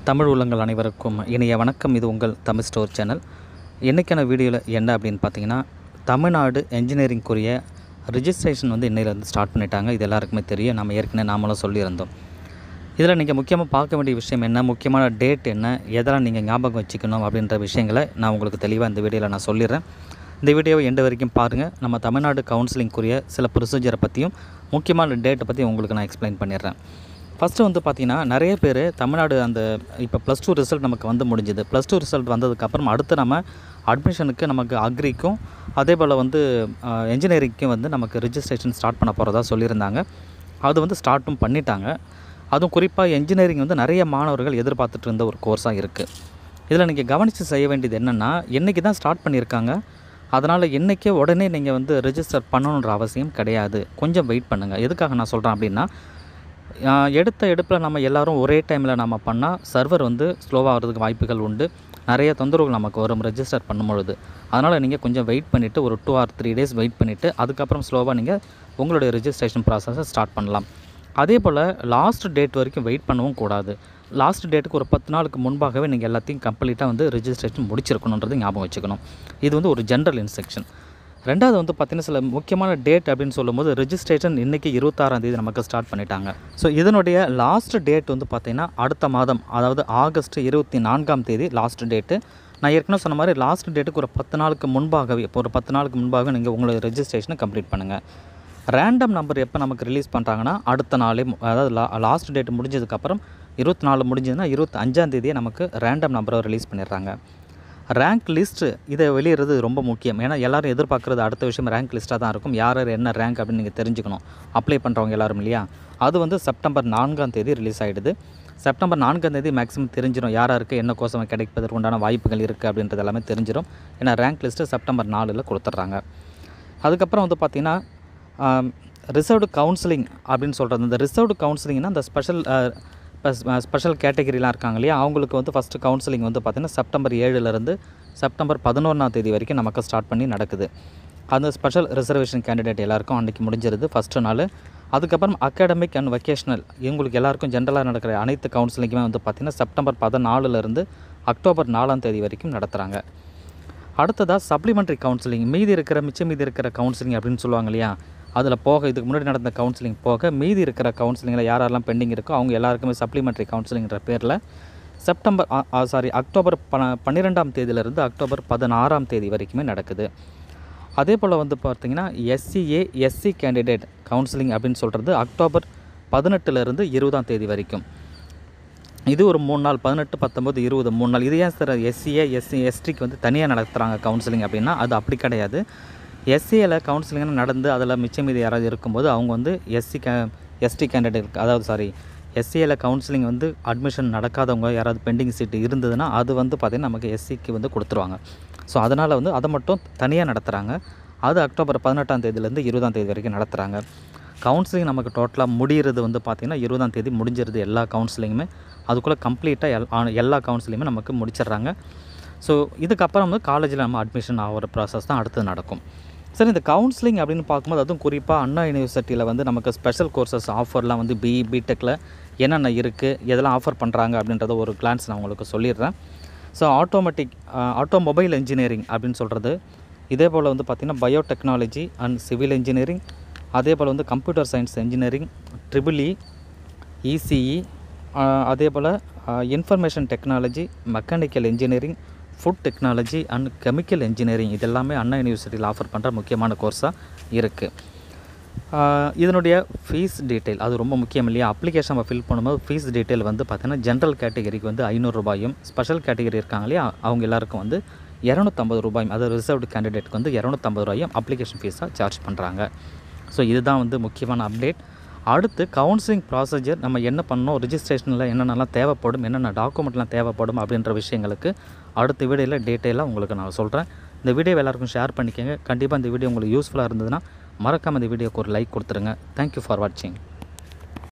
தமிழ் உள்ளங்கள் அனைவருக்கும் இனிய வணக்கம் இது உங்கள் தமிழ் ஸ்டோர் சேனல் இன்றைக்கான வீடியோவில் என்ன அப்படின்னு பார்த்தீங்கன்னா தமிழ்நாடு என்ஜினியரிங்குரிய ரிஜிஸ்ட்ரேஷன் வந்து இன்னையிலேருந்து ஸ்டார்ட் பண்ணிட்டாங்க இது எல்லாருக்குமே தெரியும் நம்ம ஏற்கனவே நாமளும் சொல்லியிருந்தோம் இதில் நீங்கள் முக்கியமாக பார்க்க வேண்டிய விஷயம் என்ன முக்கியமான டேட் என்ன எதெல்லாம் நீங்கள் ஞாபகம் வச்சுக்கணும் அப்படின்ற விஷயங்களை நான் உங்களுக்கு தெளிவாக இந்த வீடியோவில் நான் சொல்லிடுறேன் இந்த வீடியோவை எண்டு வரைக்கும் பாருங்கள் நம்ம தமிழ்நாடு கவுன்சிலிங்குரிய சில ப்ரொசீஜரை பற்றியும் முக்கியமான டேட்டை பற்றியும் உங்களுக்கு நான் எக்ஸ்பிளைன் பண்ணிடுறேன் ஃபஸ்ட்டு வந்து பார்த்திங்கன்னா நிறைய பேர் தமிழ்நாடு அந்த இப்போ ப்ளஸ் டூ ரிசல்ட் நமக்கு வந்து முடிஞ்சுது ப்ளஸ் டூ ரிசல்ட் வந்ததுக்கப்புறம் அடுத்து நம்ம அட்மிஷனுக்கு நமக்கு அக்ரிக்கும் அதே போல் வந்து என்ஜினியரிங்க்கும் வந்து நமக்கு ரிஜிஸ்ட்ரேஷன் ஸ்டார்ட் பண்ண போகிறதா சொல்லியிருந்தாங்க அது வந்து ஸ்டார்ட்டும் பண்ணிட்டாங்க அதுவும் குறிப்பாக என்ஜினியரிங் வந்து நிறைய மாணவர்கள் எதிர்பார்த்துட்டு இருந்த ஒரு கோர்ஸாக இருக்குது இதில் நீங்கள் கவனித்து செய்ய வேண்டியது என்னென்னா இன்றைக்கி தான் ஸ்டார்ட் பண்ணியிருக்காங்க அதனால் இன்றைக்கே உடனே நீங்கள் வந்து ரெஜிஸ்டர் பண்ணணுன்ற அவசியம் கிடையாது கொஞ்சம் வெயிட் பண்ணுங்கள் எதுக்காக நான் சொல்கிறேன் அப்படின்னா ஆஹ் எடுத்த எடுப்பில் நம்ம எல்லாரும் ஒரே டைமில் நம்ம பண்ணால் சர்வர் வந்து ஸ்லோவாக ஆகிறதுக்கு வாய்ப்புகள் உண்டு நிறைய தொந்தரவுகள் நமக்கு வரும் ரெஜிஸ்டர் பண்ணும்பொழுது அதனால் நீங்கள் கொஞ்சம் வெயிட் பண்ணிவிட்டு ஒரு two or three days wait பண்ணிவிட்டு அதுக்கப்புறம் ஸ்லோவாக நீங்கள் உங்களுடைய ரெஜிஸ்ட்ரேஷன் ப்ராசஸை ஸ்டார்ட் பண்ணலாம் அதே போல் லாஸ்ட் டேட் வரைக்கும் வெயிட் பண்ணவும் கூடாது லாஸ்ட் டேட்டுக்கு ஒரு பத்து நாளுக்கு முன்பாகவே நீங்கள் எல்லாத்தையும் கம்ப்ளீட்டாக வந்து ரெஜிஸ்ட்ரேஷன் முடிச்சிருக்கணுன்றது ஞாபகம் வச்சுக்கணும் இது வந்து ஒரு ஜென்ரல் இன்ஸ்ட்ரக்ஷன் ரெண்டாவது வந்து பார்த்திங்கன்னா சில முக்கியமான டேட் அப்படின்னு சொல்லும்போது ரெஜிஸ்ட்ரேஷன் இன்றைக்கி இருபத்தாறாம் தேதி நமக்கு ஸ்டார்ட் பண்ணிட்டாங்க ஸோ இதனுடைய லாஸ்ட் டேட் வந்து பார்த்திங்கன்னா அடுத்த மாதம் அதாவது ஆகஸ்ட் இருபத்தி நான்காம் தேதி லாஸ்ட் டேட்டு நான் ஏற்கனவே சொன்ன மாதிரி லாஸ்ட் டேட்டுக்கு ஒரு பத்து நாளுக்கு முன்பாகவே இப்போ ஒரு பத்து நாளுக்கு முன்பாக நீங்கள் உங்களோட ரெஜிஸ்ட்ரேஷனை கம்ப்ளீட் பண்ணுங்கள் ரேண்டம் நம்பர் எப்போ நமக்கு ரிலீஸ் பண்ணுறாங்கன்னா அடுத்த நாளே மு- அதாவது லா லாஸ்ட் டேட் முடிஞ்சதுக்கப்புறம் இருபத்தி நாலு முடிஞ்சதுன்னா இருபத்தி அஞ்சாம் தேதியே நமக்கு ரேண்டம் நம்பரை ரிலீஸ் பண்ணிடுறாங்க ரேங்க் லிஸ்ட்டு இதை வெளியிடுறது ரொம்ப முக்கியம் ஏன்னா எல்லாரும் எதிர்பார்க்குறது அடுத்த விஷயம் ரேங்க் லிஸ்ட்டாக தான் இருக்கும் யார் யார் என்ன ரேங்க் அப்படின்னு நீங்கள் தெரிஞ்சுக்கணும் அப்ளை பண்ணுறவங்க எல்லாரும் இல்லையா அது வந்து செப்டம்பர் நான்காம் தேதி ரிலீஸ் ஆகிடுது செப்டம்பர் நான்காம் தேதி மேக்ஸிமம் தெரிஞ்சிடும் யார் யாருக்கு என்ன கோசம் கிடைப்பதற்கு உண்டான வாய்ப்புகள் இருக்குது அப்படின்றது எல்லாமே தெரிஞ்சிடும் ஏன்னா ரேங்க் லிஸ்ட்டு செப்டம்பர் நாலில் கொடுத்துட்றாங்க அதுக்கப்புறம் வந்து பார்த்திங்கன்னா ரிசர்வ்டு கவுன்சிலிங் அப்படின்னு சொல்கிறது இந்த ரிசர்வ்டு கவுன்சிலிங்னா இந்த ஸ்பெஷல் ஸ்பெஷல் கேட்டகரிலாம் இருக்காங்க இல்லையா அவங்களுக்கு வந்து ஃபஸ்ட்டு கவுன்சிலிங் வந்து பார்த்திங்கன்னா செப்டம்பர் ஏழுலேருந்து செப்டம்பர் பதினொன்றாம் தேதி வரைக்கும் நமக்கு ஸ்டார்ட் பண்ணி நடக்குது அந்த ஸ்பெஷல் ரிசர்வேஷன் கேண்டிடேட் எல்லாருக்கும் அன்றைக்கி முடிஞ்சிருது ஃபஸ்ட்டு நாள் அதுக்கப்புறம் அகாடமிக் அண்ட் வெக்கேஷனல் இவங்களுக்கு எல்லாருக்கும் ஜென்ரலாக நடக்கிற அனைத்து கவுன்சிலிங்குமே வந்து பார்த்திங்கன்னா செப்டம்பர் பதினாலுலேருந்து அக்டோபர் நாலாம் தேதி வரைக்கும் நடத்துகிறாங்க அடுத்ததாக சப்ளிமெண்ட்ரி கவுன்சிலிங் மீதி இருக்கிற மிச்சம் மீதி இருக்கிற கவுன்சிலிங் அப்படின்னு சொல்லுவாங்க இல்லையா அதில் போக இதுக்கு முன்னாடி நடந்த கவுன்சிலிங் போக மீதி இருக்கிற கவுன்சிலிங்கில் யாரெல்லாம் பெண்டிங் இருக்கோ அவங்க எல்லாருக்குமே சப்ளிமெண்ட்ரி கவுன்சிலிங்கிற பேரில் செப்டம்பர் சாரி அக்டோபர் ப பன்னிரெண்டாம் தேதியிலிருந்து அக்டோபர் பதினாறாம் தேதி வரைக்குமே நடக்குது அதே போல் வந்து பார்த்திங்கன்னா எஸ்சிஏ எஸ்சி கேண்டிடேட் கவுன்சிலிங் அப்படின்னு சொல்கிறது அக்டோபர் பதினெட்டுலேருந்து இருபதாம் தேதி வரைக்கும் இது ஒரு மூணு நாள் பதினெட்டு பத்தொம்பது இருபது மூணு நாள் இது ஏன் சார் எஸ்சிஏ எஸ்சி எஸ்டிக்கு வந்து தனியாக நடத்துகிறாங்க கவுன்சிலிங் அப்படின்னா அது அப்படி கிடையாது எஸ்சியில் கவுன்சிலிங் நடந்து அதில் மிச்சம் மீதி யாராவது இருக்கும்போது அவங்க வந்து எஸ்சி கே எஸ்டி கேண்டிடேட் அதாவது சாரி எஸ்சியில் கவுன்சிலிங் வந்து அட்மிஷன் நடக்காதவங்க யாராவது பெண்டிங் சீட்டு இருந்ததுன்னா அது வந்து பார்த்திங்கன்னா நமக்கு எஸ்சிக்கு வந்து கொடுத்துருவாங்க ஸோ அதனால் வந்து அதை மட்டும் தனியாக நடத்துகிறாங்க அது அக்டோபர் பதினெட்டாம் தேதியிலேருந்து இருபதாம் தேதி வரைக்கும் நடத்துகிறாங்க கவுன்சிலிங் நமக்கு டோட்டலாக முடிகிறது வந்து பார்த்திங்கன்னா இருபதாம் தேதி முடிஞ்சிருது எல்லா கவுன்சிலிங்குமே அதுக்குள்ளே கம்ப்ளீட்டாக எல் ஆ- எல்லா கவுன்சிலிங்குமே நமக்கு முடிச்சிடுறாங்க ஸோ இதுக்கப்புறம் வந்து காலேஜில் நம்ம அட்மிஷன் ஆகிற ப்ராசஸ் தான் அடுத்து நடக்கும் சரி இந்த கவுன்சிலிங் அப்படின்னு பார்க்கும்போது அதுவும் குறிப்பாக அண்ணா யூனிவர்சிட்டியில் வந்து நமக்கு ஸ்பெஷல் கோர்சஸ் ஆஃபர்லாம் வந்து பிஇ பிடெக்கில் என்னென்ன இருக்குது எதெல்லாம் ஆஃபர் பண்ணுறாங்க அப்படின்றத ஒரு கிளான்ஸ் நான் உங்களுக்கு சொல்லிடுறேன் ஸோ ஆட்டோமேட்டிக் ஆட்டோமொபைல் இன்ஜினியரிங் அப்படின்னு சொல்கிறது இதே போல் வந்து பார்த்திங்கன்னா பயோடெக்னாலஜி அண்ட் சிவில் இன்ஜினியரிங் அதே போல் வந்து computer science engineering triple E ECE அதே போல் information technology mechanical engineering food technology and chemical engineering இதெல்லாமே அண்ணா யூனிவர்சிட்டியில் ஆஃபர் பண்ணுற முக்கியமான கோர்ஸாக இருக்குது இதனுடைய ஃபீஸ் டீட்டெயில் அது ரொம்ப முக்கியம் இல்லையா அப்ளிகேஷன் நம்ம ஃபில் பண்ணும்போது ஃபீஸ் டீட்டெயில் வந்து பார்த்தீங்கன்னா ஜென்ரல் கேட்டகரிக்கு வந்து ஐநூறுரூபாயும் ஸ்பெஷல் கேட்டகரி இருக்காங்க இல்லையா அவங்க எல்லாருக்கும் வந்து இரநூத்தம்பது ரூபாயும் அது ரிசர்வ்டு கேண்டிடேட்க்கு வந்து இரநூத்தம்பது ரூபாயும் அப்ளிகேஷன் ஃபீஸாக சார்ஜ் பண்ணுறாங்க ஸோ இதுதான் வந்து முக்கியமான அப்டேட் அடுத்து கவுன்சிலிங் ப்ராசஸர் நம்ம என்ன பண்ணணும் ரிஜிஸ்ட்ரேஷனில் என்னென்னலாம் தேவைப்படும் என்னென்ன டாக்குமெண்ட்லாம் தேவைப்படும் அப்படின்ற விஷயங்களுக்கு அடுத்த வீடியோவில் டீட்டெயிலாக உங்களுக்கு நான் சொல்கிறேன் இந்த வீடியோ எல்லாருக்கும் ஷேர் பண்ணிக்கோங்க கண்டிப்பாக இந்த வீடியோ உங்களுக்கு யூஸ்ஃபுல்லாக இருந்ததுன்னா மறக்காமல் இந்த வீடியோக்கு ஒரு லைக் கொடுத்துருங்க தேங்க்யூ ஃபார் வாட்சிங்